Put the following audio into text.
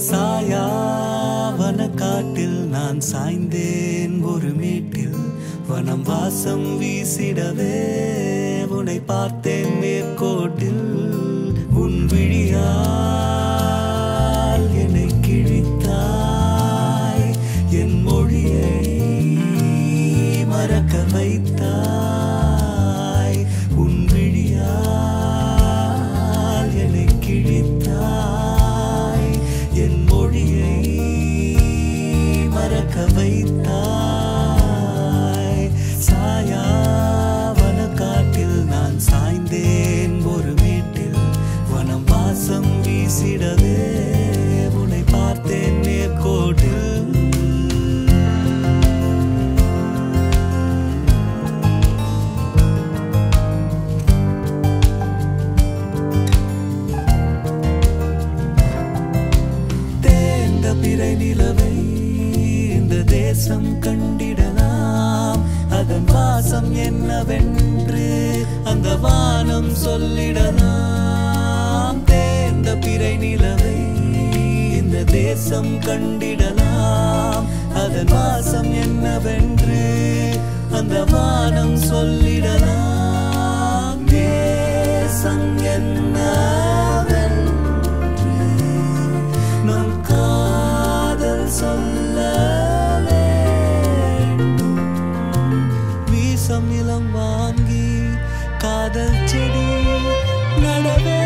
சாயாவன காட்டில் நான் சாய்ந்தேன் ஒரு மேட்டில் வனம் வாசம் வீசிடவே உன்னை பார்த்தேன் மேற்கோட்டில் உன் விழியால் என்னை கிழித்தாய் என் மொழியை மறக்க வைத்தாய் உன் விழியால் என்னை கிழித்தாய் என் மொழியை மறக்க வைத்தாய் சாயாவன காட்டில் நான் சாய்ந்தேன் ஒரு வீட்டில் வனம் வாசம் வீசிடவே உன்னை பார்த்தேன் நேர்கோட்டில் தேர்ந்த பிறை நிலவை இந்த தேசம் கண்டிடலாம் அதன் வாசம் என்னவென்று அந்த வானம் சொல்லிடலாம் தேர்ந்த பிறை நிலவை இந்த தேசம் கண்டிடலாம் அதன் வாசம் என்னவென்று அந்த வானம் சொல்லிடலாம் தேசம் என்னவென்று நம் காதல் சொல்ல வேண்டும் வீசம் இளம் வாங்கி காதல் செடி நடவே